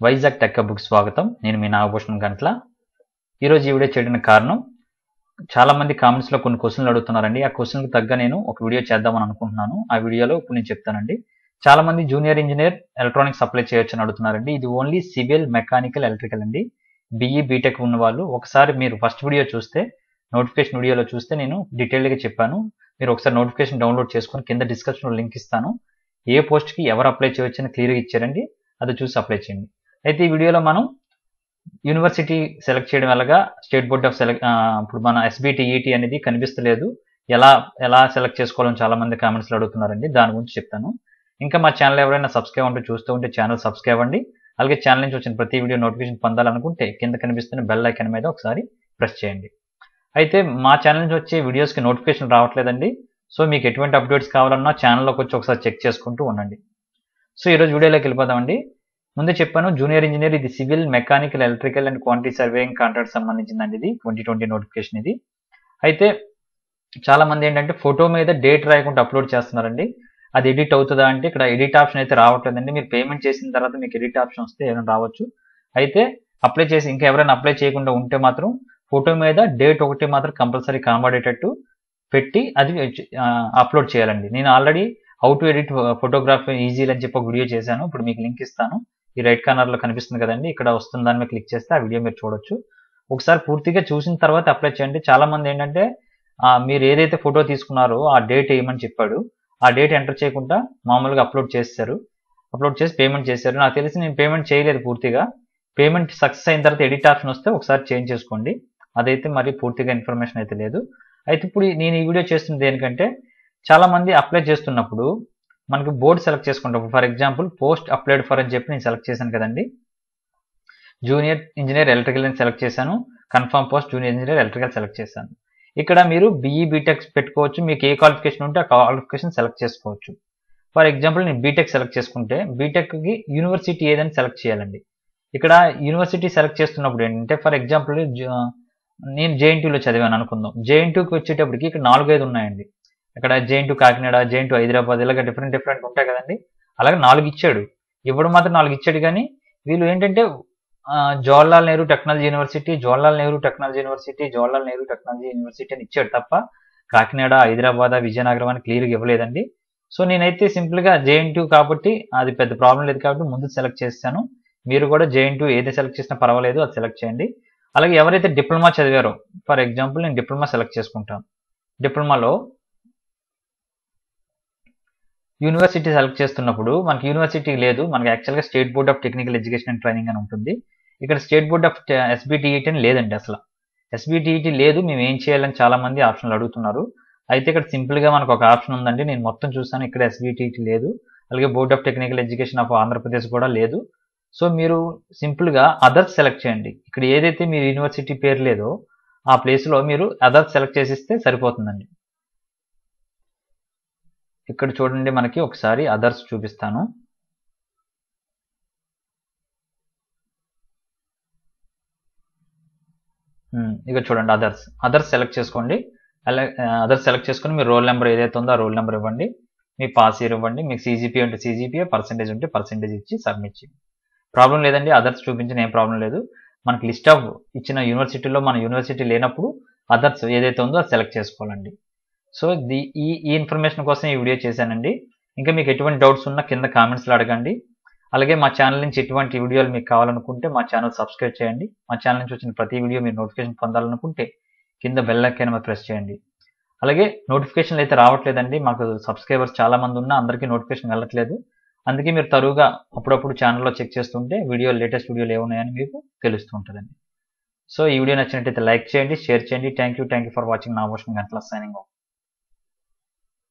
Vizag tech book స్వాగతం నేను మీ నాగభూషణ్ గంట్ల ఈరోజు ఈ వీడియో చేయడానికి కారణం చాలా మంది కామెంట్స్లో కొన్ని క్వశ్చన్లు అడుగుతున్నారండి ఆ క్వశ్చన్కి తగ్గ నేను ఒక వీడియో చేద్దామని అనుకుంటున్నాను ఆ వీడియోలో ఇప్పుడు నేను చెప్తానండి చాలా మంది జూనియర్ ఇంజనీర్ ఎలక్ట్రానిక్స్ అప్లై చేయొచ్చు అని అడుగుతున్నారండి ఇది ఓన్లీ సివిల్ మెకానికల్ ఎలక్ట్రికల్ అండి బీఈ బీటెక్ ఉన్న వాళ్ళు ఒకసారి మీరు ఫస్ట్ వీడియో చూస్తే నోటిఫికేషన్ వీడియోలో చూస్తే నేను డీటెయిల్గా చెప్పాను మీరు ఒకసారి నోటిఫికేషన్ డౌన్లోడ్ చేసుకొని కింద డిస్క్రిప్షన్లో లింక్ ఇస్తాను ఏ పోస్ట్కి ఎవరు అప్లై చేయొచ్చు అని క్లియర్గా ఇచ్చారండి అది చూసి అప్లై చేయండి అయితే ఈ వీడియోలో మనం యూనివర్సిటీ సెలెక్ట్ చేయడం ఎలాగా స్టేట్ బోర్డ్ ఆఫ్ సెలెక్ట్ ఇప్పుడు మన ఎస్బిటిఈటి అనేది కనిపిస్తలేదు ఎలా ఎలా సెలెక్ట్ చేసుకోవాలని చాలా మంది కామెంట్స్లో అడుగుతున్నారండి దాని గురించి చెప్తాను ఇంకా మా ఛానల్ ఎవరైనా సబ్స్క్రైబ్ ఉంటే చూస్తూ ఉంటే ఛానల్ సబ్స్క్రైబ్ అవ్వండి అలాగే ఛానల్ నుంచి వచ్చిన ప్రతి వీడియో నోటిఫికేషన్ పొందాలనుకుంటే కింద కనిపిస్తున్న బెల్ ఐకాన్ మీద ఒకసారి ప్రెస్ చేయండి అయితే మా ఛానల్ నుంచి వచ్చే వీడియోస్కి నోటిఫికేషన్ రావట్లేదండి సో మీకు ఎటువంటి అప్డేట్స్ కావాలన్నా ఛానల్లోకి వచ్చి ఒకసారి చెక్ చేసుకుంటూ ఉండండి సో ఈరోజు వీడియోలోకి వెళ్ళిపోదామండి ముందే చెప్పాను జూనియర్ ఇంజనీర్ ఇది civil mechanical electrical and quantity surveying contract సంబంధించిందండి ఇది ట్వంటీ ట్వంటీ నోటిఫికేషన్ ఇది అయితే చాలా మంది ఏంటంటే ఫోటో మీద డేట్ రాయకుండా అప్లోడ్ చేస్తున్నారండి అది ఎడిట్ అవుతుందా అంటే ఇక్కడ ఎడిట్ ఆప్షన్ అయితే రావట్లేదండి మీరు పేమెంట్ చేసిన తర్వాత మీకు ఎడిట్ ఆప్షన్ వస్తే ఏమైనా రావచ్చు అయితే అప్లై చేసి ఇంకా ఎవరైనా అప్లై చేయకుండా ఉంటే మాత్రం ఫోటో మీద డేట్ ఒకటి మాత్రం కంపల్సరీ కనబడేటట్టు పెట్టి అది అప్లోడ్ చేయాలండి నేను already how to edit photography easy అని చెప్పి ఒక వీడియో చేశాను ఇప్పుడు మీకు లింక్ ఇస్తాను ఈ రైట్ కార్నర్లో కనిపిస్తుంది కదండి ఇక్కడ వస్తుంది దాని మీద క్లిక్ చేస్తే ఆ వీడియో మీరు చూడొచ్చు ఒకసారి పూర్తిగా చూసిన తర్వాత అప్లై చేయండి చాలా మంది ఏంటంటే మీరు ఏదైతే ఫోటో తీసుకున్నారో ఆ డేట్ వేయమని చెప్పాడు ఆ డేట్ ఎంటర్ చేయకుండా మామూలుగా అప్లోడ్ చేస్తారు అప్లోడ్ చేసి పేమెంట్ చేశారు నాకు తెలిసి నేను పేమెంట్ చేయలేదు పూర్తిగా పేమెంట్ సక్సెస్ అయిన తర్వాత ఎడిట్ ఆప్షన్ వస్తే ఒకసారి చేంజ్ చేసుకోండి అదైతే మరి పూర్తిగా ఇన్ఫర్మేషన్ అయితే లేదు అయితే ఇప్పుడు నేను ఈ వీడియో చేస్తున్నది దేనికంటే చాలా మంది అప్లై చేస్తున్నప్పుడు మనకి బోర్డు సెలెక్ట్ చేసుకుంటాం for example post applied for అని చెప్పి నేను సెలెక్ట్ చేశాను కదండి జూనియర్ ఇంజనీర్ ఎలక్ట్రికల్ అని సెలెక్ట్ చేశాను confirm post junior engineer electrical select చేశాను ఇక్కడ మీరు బీఈ బీటెక్ పెట్టుకోవచ్చు మీకు ఏ క్వాలిఫికేషన్ ఉంటే ఆ క్వాలిఫికేషన్ సెలెక్ట్ చేసుకోవచ్చు ఫర్ ఎగ్జాంపుల్ నేను బీటెక్ సెలెక్ట్ చేసుకుంటే బీటెక్కి యూనివర్సిటీ ఏదని సెలెక్ట్ చేయాలండి ఇక్కడ యూనివర్సిటీ సెలెక్ట్ చేస్తున్నప్పుడు ఏంటంటే ఫర్ ఎగ్జాంపుల్ నేను జేఎన్టీలో చదివాను అనుకుందాం జేఎన్టీకి వచ్చేటప్పటికి ఇక్కడ నాలుగైదు ఉన్నాయండి ఇక్కడ జేఎన్టీ కాకినాడ జేఎన్టీ హైదరాబాద్ ఇలాగ డిఫరెంట్ డిఫరెంట్ ఉంటాయి కదండి అలాగే నాలుగు ఇచ్చాడు ఇవ్వడం మాత్రం నాలుగు ఇచ్చాడు కానీ వీళ్ళు ఏంటంటే Jawaharlal Nehru technology university Jawaharlal Nehru technology university Jawaharlal Nehru technology university అని ఇచ్చాడు తప్ప కాకినాడ హైదరాబాద్ విజయనగరం అని క్లియర్గా ఇవ్వలేదండి సో నేనైతే సింపుల్గా జేఎన్టీ కాబట్టి అది పెద్ద ప్రాబ్లం లేదు కాబట్టి ముందు సెలెక్ట్ చేశాను మీరు కూడా జేఎన్టీ ఏది సెలెక్ట్ చేసినా పర్వాలేదు అది సెలెక్ట్ చేయండి అలాగే ఎవరైతే డిప్లొమా చదివారో ఫర్ ఎగ్జాంపుల్ నేను డిప్లొమా సెలెక్ట్ చేసుకుంటాను డిప్లొమాలో యూనివర్సిటీ సెలెక్ట్ చేస్తున్నప్పుడు మనకి యూనివర్సిటీ లేదు మనకి యాక్చువల్గా state board of technical education and training అని ఉంటుంది ఇక్కడ స్టేట్ బోర్డ్ ఆఫ్ ఎస్బిటిఈటీ అని లేదండి అసలు ఎస్బిటిఈటీ లేదు మేము ఏం చేయాలని చాలా మంది ఆప్షన్లు అడుగుతున్నారు అయితే ఇక్కడ సింపుల్గా మనకు ఒక ఆప్షన్ ఉందండి నేను మొత్తం చూసాను ఇక్కడ ఎస్బిటిఈటీ లేదు అలాగే board of technical education of Andhra Pradesh కూడా లేదు సో మీరు సింపుల్గా అదర్స్ సెలెక్ట్ చేయండి ఇక్కడ ఏదైతే మీరు యూనివర్సిటీ పేరు లేదో ఆ ప్లేస్లో మీరు అదర్స్ సెలెక్ట్ చేసిస్తే సరిపోతుందండి ఇక్కడ చూడండి మనకి ఒకసారి అదర్స్ చూపిస్తాను ఇక్కడ చూడండి అదర్స్ అదర్స్ సెలెక్ట్ చేసుకోండి అలా అదర్స్ సెలెక్ట్ చేసుకుని మీ రోల్ నెంబర్ ఏదైతే ఉందో ఆ రోల్ నెంబర్ ఇవ్వండి మీ పాస్ ఇయర్ ఇవ్వండి మీకు సీజీపీ ఉంటే సీజీపీఏ పర్సెంటేజ్ ఉంటే పర్సెంటేజ్ ఇచ్చి సబ్మిట్ చేయండి ప్రాబ్లం లేదండి అదర్స్ చూపించిన ఏం ప్రాబ్లం లేదు మనకి లిస్ట్ ఆఫ్ ఇచ్చిన యూనివర్సిటీలో మన యూనివర్సిటీ లేనప్పుడు అదర్స్ ఏదైతే ఉందో అది సెలెక్ట్ చేసుకోవాలండి సో ది ఈ ఈ ఇన్ఫర్మేషన్ కోసం ఈ వీడియో చేశానండి ఇంకా మీకు ఎటువంటి డౌట్స్ ఉన్నా కింద కామెంట్స్లో అడగండి అలాగే మా ఛానల్ నుంచి ఎటువంటి వీడియోలు మీకు కావాలనుకుంటే మా ఛానల్ సబ్స్క్రైబ్ చేయండి మా ఛానల్ నుంచి వచ్చిన ప్రతి వీడియో మీరు నోటిఫికేషన్ పొందాలనుకుంటే కింద బెల్ ఐకాన్ మీద ప్రెస్ చేయండి అలాగే నోటిఫికేషన్లు అయితే రావట్లేదండి మాకు సబ్స్క్రైబర్స్ చాలా మంది ఉన్నా అందరికీ నోటిఫికేషన్ వెళ్ళట్లేదు అందుకే మీరు తరువుగా అప్పుడప్పుడు ఛానల్లో చెక్ చేస్తుంటే వీడియో లేటెస్ట్ వీడియోలు ఏమున్నాయని మీకు తెలుస్తూ ఉంటుందండి సో ఈ వీడియో నచ్చినట్టయితే లైక్ చేయండి షేర్ చేయండి thank you thank you for watching నా వర్షన్ గంటల సైనింగ్